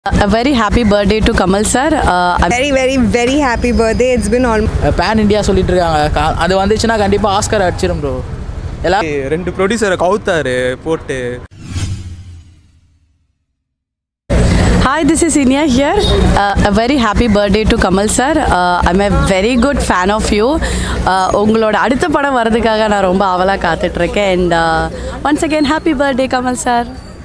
A very happy birthday to Kamal sir. Uh, I'm very very very happy birthday it's been almost pan India சொல்லிட்டு இருக்காங்க கா- அது வந்துச்சுன்னா கண்டிப்பாக Oscar அடிச்சிடும் ப்ரோ எல்லாம் ரெண்டு ப்ரொடியூசரை கவுத்தாரு போட்டு Hi, this is Inia here. Uh, a very happy birthday to Kamal sir. Uh, I'm a very good fan of you. Uh, உங்களோட அடுத்த படம் வரதுக்காக நான் ரொம்ப ஆவலாக காத்துட்ருக்கேன் and once again happy birthday Kamal sir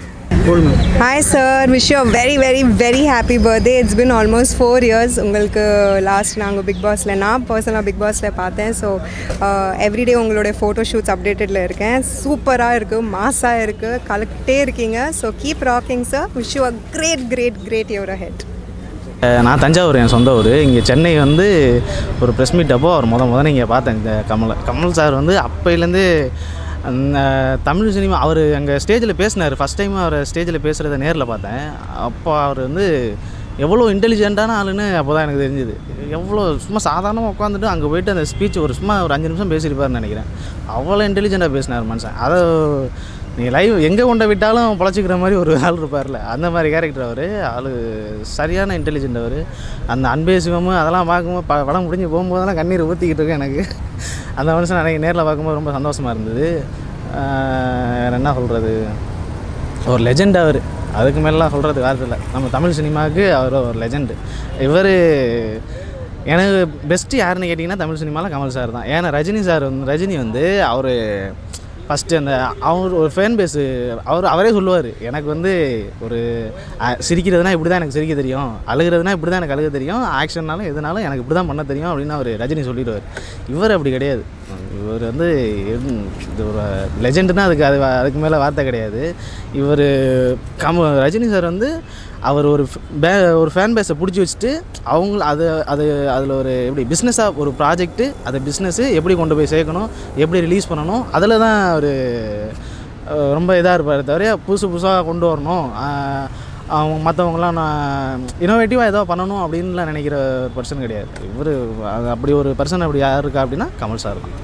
hi sir wish you a very very very happy birthday it's been almost four years உங்களுக்கு last நாங்கள் பிக் பாஸில் நான் பர்சனலாக பிக் பாஸில் பார்த்தேன் ஸோ எவ்ரிடே உங்களுடைய ஃபோட்டோ ஷூட்ஸ் அப்டேட்டடில் இருக்கேன் சூப்பராக இருக்குது மாஸாக இருக்குது கலக்கிட்டே இருக்கீங்க so keep rocking sir wish you a great great great your head uh நான் தஞ்சாவூர் என் சொந்த ஊர் இங்கே சென்னை வந்து ஒரு ப்ரெஸ் மீட் அப்போ அவர் முத முத இங்கே பார்த்தேன் இந்த கமலை கமல் சார் வந்து அப்போலேருந்து அந்த தமிழ் சினிமா அவர் அங்கே ஸ்டேஜில் பேசினார் ஃபஸ்ட் டைம் அவர் ஸ்டேஜில் பேசுகிறத நேரில் பார்த்தேன் அப்போ அவர் வந்து எவ்வளோ இன்டெலிஜென்ட்டான ஆளுன்னு அப்போ தான் எனக்கு தெரிஞ்சுது எவ்வளோ சும்மா சாதாரணமாக உட்காந்துட்டு அங்கே போயிட்டு அந்த ஸ்பீச் ஒரு சும்மா ஒரு அஞ்சு நிமிஷம் பேசியிருப்பாருன்னு நினைக்கிறேன் அவ்வளோ இன்டெலிஜென்ட்டாக பேசினார் மனுஷன் அதை நீ லைவ் எங்கே கொண்ட விட்டாலும் பொழைச்சிக்கிற மாதிரி ஒரு ஆள் இருப்பார்ல அந்த மாதிரி கேரக்டர் அவர் ஆள் சரியான இன்டெலிஜென்ட் அவர் அந்த அன்பே சிவமும் அதெல்லாம் பார்க்கும்போது ப படம் முடிஞ்சு போகும்போதெல்லாம் கண்ணீர் ஊற்றிக்கிட்டு இருக்கேன் எனக்கு அந்த மனுஷன் எனக்கு நேரில் பார்க்கும்போது ரொம்ப சந்தோஷமாக இருந்தது ஆஹ் வேற என்ன சொல்கிறது ஒரு லெஜெண்ட் அவர் அதுக்கு மேலாம் சொல்கிறது வார்த்தை இல்லை நம்ம தமிழ் சினிமாவுக்கு அவர் ஒரு லெஜெண்டு இவர் எனக்கு பெஸ்ட்டு யாருன்னு கேட்டிங்கன்னா தமிழ் சினிமாவில் கமல் சார் தான் ஏன்னா ரஜினி சார் வந்து ரஜினி வந்து அவர் ஃபஸ்ட்டு அந்த அவர் ஒரு ஃபேன் பேஸு அவர் அவரே சொல்லுவார் எனக்கு வந்து ஒரு அஹ், சிரிக்கிறதுனா இப்படி தான் எனக்கு சிரிக்க தெரியும் அழுகிறதுனா இப்படி தான் எனக்கு அழுக தெரியும் ஆக்ஷன்னாலும் எதுனாலும் எனக்கு இப்படி தான் பண்ண தெரியும் அப்படின்னு அவர் ரஜினி சொல்லிடுவார் இவர் அப்படி கிடையாது இவர் வந்து எதுவும் இது ஒரு லெஜெண்டுனா அதுக்கு அது அதுக்கு மேலே வார்த்தை கிடையாது இவர் கம ரஜினி சார் வந்து அவர் ஒரு f- பே ஒரு ஃபேன் பேஸை பிடிச்சி வச்சுட்டு அவங்க அது அது அதில் ஒரு எப்படி பிஸ்னஸாக ஒரு ப்ராஜெக்ட்டு அதை பிஸ்னஸ்ஸு எப்படி கொண்டு போய் சேர்க்கணும் எப்படி ரிலீஸ் பண்ணணும் அதில் தான் அவர் ரொம்ப இதாக இருப்பார் தவிர புதுசு புதுசாக கொண்டு வரணும் ஆஹ், அவங்க மற்றவங்களாம் நான் இனோவேட்டிவாக ஏதோ பண்ணணும் அப்படின்லாம் நினைக்கிற பர்சன் கிடையாது இவர் அப்படி ஒரு பர்சன் அப்படி யார் இருக்கா அப்படின்னா கமல் சார் தான்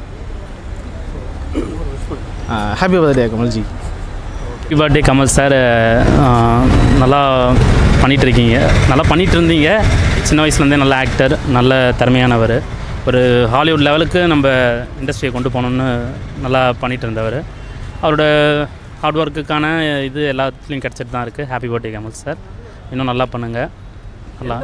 happy birthday Kamalji happy birthday Kamal sir நல்லா பண்ணிட்டு இருக்கீங்க நல்லா பண்ணிட்டு இருந்தீங்க சின்ன வயசுலேருந்தே நல்ல ஆக்டர் நல்ல திறமையானவர் ஒரு ஹாலிவுட் லெவலுக்கு நம்ம இண்டஸ்ட்ரியை கொண்டு போகணுன்னு நல்லா பண்ணிட்டு இருந்தவர் அவரோட ஹார்ட் ஒர்க்குக்கான இது எல்லாத்துலேயும் கிடச்சிட்டு தான் இருக்குது ஹாப்பி பர்த்டே கமல் சார் இன்னும் நல்லா பண்ணுங்கள் நல்லா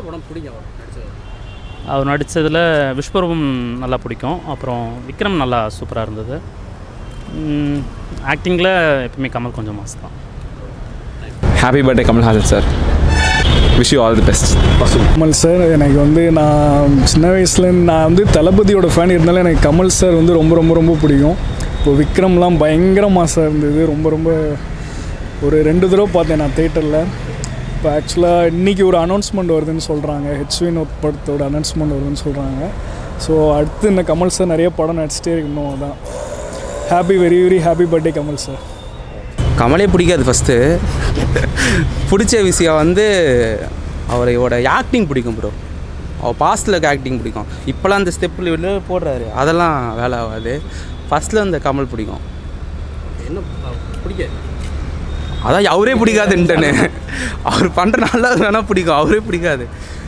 அவர் நடித்ததில் விஸ்வரூபம் நல்லா பிடிக்கும் அப்புறம் விக்ரம் நல்லா சூப்பராக இருந்தது ஆக்டிங்கில் எப்பவுமே கமல் கொஞ்சம் மாஸ் தான் happy birthday Kamal Haasan sir wish you all the best Kamal sir எனக்கு வந்து நான் சின்ன வயசுலேருந்து நான் வந்து தளபதியோட ஃபேன் இருந்தாலும் எனக்கு கமல் சார் வந்து ரொம்ப ரொம்ப ரொம்ப பிடிக்கும் இப்போ விக்ரம்லாம் பயங்கர மாசாக இருந்தது ரொம்ப ரொம்ப ஒரு ரெண்டு தடவை பார்த்தேன் நான் தேட்டரில் இப்போ ஆக்சுவலாக இன்றைக்கி ஒரு அனௌன்ஸ்மெண்ட் வருதுன்னு சொல்கிறாங்க ஹெச் வினோத் படத்தோட அனௌன்ஸ்மெண்ட் வருதுன்னு சொல்கிறாங்க ஸோ அடுத்து இந்த கமல் சார் நிறைய படம் நடிச்சிட்டே இருக்கணும் அதான் happy very very happy birthday Kamal sir கமலே பிடிக்காது ஃபஸ்ட்டு பிடிச்ச விஷயம் வந்து அவரோட ஆக்டிங் பிடிக்கும் ப்ரோ அவர் பாஸ்டில் இருக்க ஆக்டிங் பிடிக்கும் இப்போலாம் அந்த ஸ்டெப்பில் வெளில போடுறாரு அதெல்லாம் வேலை ஆகாது ஃபஸ்ட்டில் அந்த கமல் பிடிக்கும் என்ன பிடிக்காது அதான் அவரே பிடிக்காதுன்ட்டேன்னு அவர் பண்ணுற நல்லா வேணால் பிடிக்கும் அவரே பிடிக்காது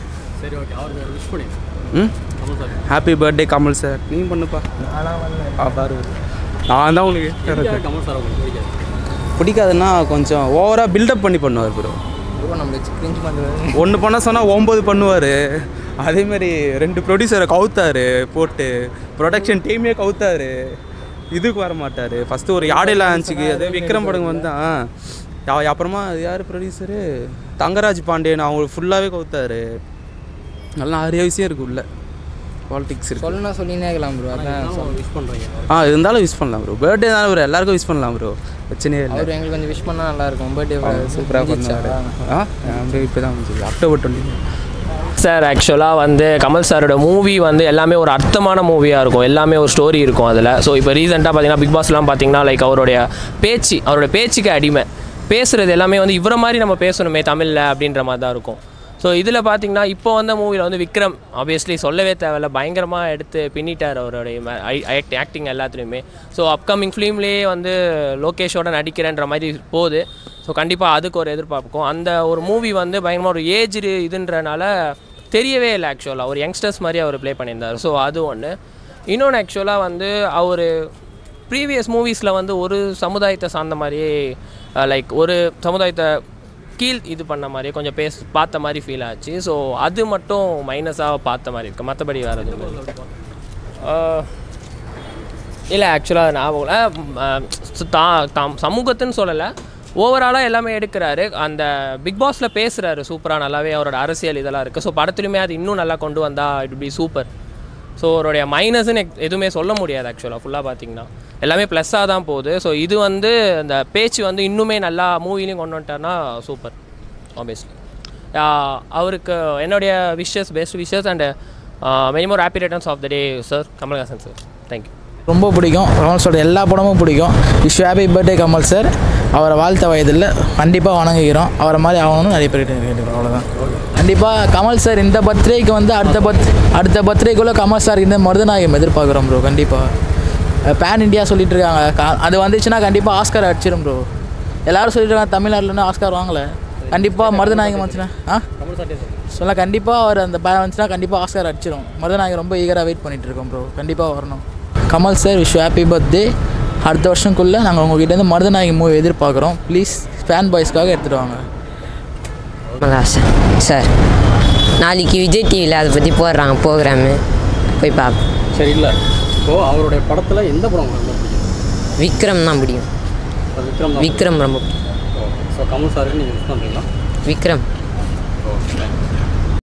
ம் ஹாப்பி பர்த்டே கமல் சார் நீ பண்ணுப்பா ஆ, பாரு நான் தான் உங்களுக்கு பிடிக்காதுன்னா கொஞ்சம் ஓவராக பில்டப் பண்ணி பண்ணுவார் ப்ரோ ஒன்று பண்ண சொன்னால் ஒம்பது பண்ணுவார் அதேமாரி ரெண்டு ப்ரொடியூசரை கவுத்தாரு போட்டு ப்ரொடக்ஷன் டீமே கவுத்தாரு இதுக்கு வர மாட்டார் ஃபஸ்ட்டு ஒரு யாடையில் ஆச்சுக்கு அது விக்ரம் படம் வந்தான் யா- அப்புறமா அது யார் ப்ரொடியூசரு தங்கராஜ் பாண்டியன் அவங்க ஃபுல்லாகவே கவுத்தாரு நல்லா நிறைய விஷயம் இருக்குது உள்ள பாலிடிக்ஸ் இருக்கு சொல்லணும் சொல்லினே இருக்கலாம் ப்ரோ அதான் விஷ் பண்ணுறீங்க ஆ இருந்தாலும் விஷ் பண்ணலாம் ப்ரோ பர்த்டே தான் ப்ரோ எல்லாருக்கும் விஷ் பண்ணலாம் ப்ரோ பிரச்சனையே இல்லை அவர் எங்களுக்கு கொஞ்சம் விஷ் பண்ணால் நல்லா இருக்கும் பர்த்டே சூப்பராக பண்ணுவார் ஆ இப்போ தான் முடிஞ்சது அக்டோபர் டுவெண்ட்டி சார் ஆக்சுவலாக வந்து கமல் சாரோட மூவி வந்து எல்லாமே ஒரு அர்த்தமான மூவியாக இருக்கும் எல்லாமே ஒரு ஸ்டோரி இருக்கும் அதில் ஸோ இப்போ ரீசெண்டாக பார்த்தீங்கன்னா பிக் பாஸ்லாம் பார்த்தீங்கன்னா லைக் அவருடைய பேச்சு அவரோட பேச்சுக்கு அடிமை பேசுகிறது எல்லாமே வந்து இவரை மாதிரி நம்ம பேசணுமே தமிழில் அப்படின்ற மாதிரி தான் இருக்கும் ஸோ இதில் பார்த்தீங்கன்னா இப்போ வந்த மூவியில் வந்து விக்ரம் ஆப்வியஸ்லி சொல்லவே தேவையில்ல பயங்கரமாக எடுத்து பின்னிட்டார் அவருடைய ஆக்டிங் எல்லாத்துலேயுமே ஸோ அப்கமிங் ஃபிலிம்லேயே வந்து லோகேஷோட நடிக்கிறேன்ற மாதிரி போகுது ஸோ கண்டிப்பாக அதுக்கு ஒரு எதிர்பார்ப்புக்கும் அந்த ஒரு மூவி வந்து பயங்கரமாக ஒரு ஏஜ் இதுன்றனால தெரியவே இல்லை ஆக்சுவலாக ஒரு யங்ஸ்டர்ஸ் மாதிரி அவர் ப்ளே பண்ணியிருந்தார் ஸோ அது ஒன்று இன்னொன்று ஆக்சுவலாக வந்து அவர் ப்ரீவியஸ் மூவிஸில் வந்து ஒரு சமுதாயத்தை சார்ந்த மாதிரியே லைக் ஒரு சமுதாயத்தை கீழ் இது பண்ண மாதிரி கொஞ்சம் பேச பார்த்த மாதிரி ஃபீல் ஆச்சு ஸோ அது மட்டும் மைனஸாக பார்த்த மாதிரி இருக்குது மற்றபடி வேறு எதுவும் இல்லை. ஆஹ், இல்லை ஆக்சுவலாக ஞாபகம் இல்லை. அஹ், சு- தா தாம் சமூகத்துன்னு சொல்லலை ஓவராலாக எல்லாமே எடுக்கிறாரு அந்த பிக் பாஸில் பேசுகிறாரு சூப்பராக நல்லாவே அவரோட அரசியல் இதெல்லாம் இருக்குது ஸோ படத்துலையுமே அது இன்னும் நல்லா கொண்டு வந்தால் இட் பி சூப்பர் ஸோ அவருடைய மைனஸ்ன்னு எதுவுமே சொல்ல முடியாது ஆக்சுவலாக ஃபுல்லாக பார்த்தீங்கன்னா எல்லாமே ப்ளஸ்ஸாக தான் போகுது ஸோ இது வந்து அந்த பேச்சு வந்து இன்னுமே நல்லா மூவிலையும் கொண்டு வந்துட்டார்னா சூப்பர் ஆப்வியஸ்லி அவருக்கு என்னுடைய wishes best wishes and many more happy returns of the day sir Kamal Haasan sir thank you ரொம்ப பிடிக்கும் கமல் சார் எல்லா படமும் பிடிக்கும் wish happy birthday Kamal sir அவரை வாழ்த்த வயதில் கண்டிப்பாக வணங்குகிறோம் அவரை மாதிரி ஆகணும்னு நிறைய பேர் கேட்டுக்கிறோம் அவ்வளோதான் கண்டிப்பாக கமல் சார் இந்த பர்த்டேக்கு வந்து அடுத்த பர்த் அடுத்த பர்த்டேக்குள்ளே கமல் சார் இந்த மருதநாயகம் எதிர்பார்க்குறோம் ப்ரோ கண்டிப்பாக பேன் இந்தியா சொல்லிட்டு இருக்காங்க கா- அது வந்துச்சுன்னா கண்டிப்பாக ஆஸ்கார் அடிச்சிடும் ப்ரோ எல்லாரும் சொல்லிட்டு இருக்காங்க தமிழ்நாட்டில் ஆஸ்கார் வாங்கலை கண்டிப்பாக மருதநாயகம் வந்துச்சுன்னா ஆ சொல்ல கண்டிப்பாக அவர் அந்த பே வந்துச்சுன்னா கண்டிப்பாக ஆஸ்கார் அடிச்சிடும் மருதநாயகம் ரொம்ப ஈகராக வெயிட் பண்ணிட்டு இருக்கோம் ப்ரோ கண்டிப்பாக வரணும் Kamal sir wish happy birthday அடுத்த வருஷம்குள்ளே நாங்கள் உங்ககிட்டேருந்து மருதநாயகி மூவி எதிர்பார்க்குறோம் ப்ளீஸ் ஃபேன் பாய்ஸ்க்காக எடுத்துகிட்டு வாங்க கமல்ஹாசன் சார் நாளைக்கு விஜய் டிவியில் அதை பற்றி போடுறாங்க ப்ரோக்ராமு போய் பார்ப்போம் சரி இல்லை இப்போ அவருடைய படத்தில் எந்த படம் உங்களுக்கு ரொம்ப பிடிக்கும் விக்ரம் தான் பிடிக்கும் அது விக்ரம் தான் விக்ரம் ரொம்ப பிடிக்கும் ஸோ கமல் சாருக்கு நீங்கள் மிஸ் பண்ணுறீங்களா விக்ரம் ஓகே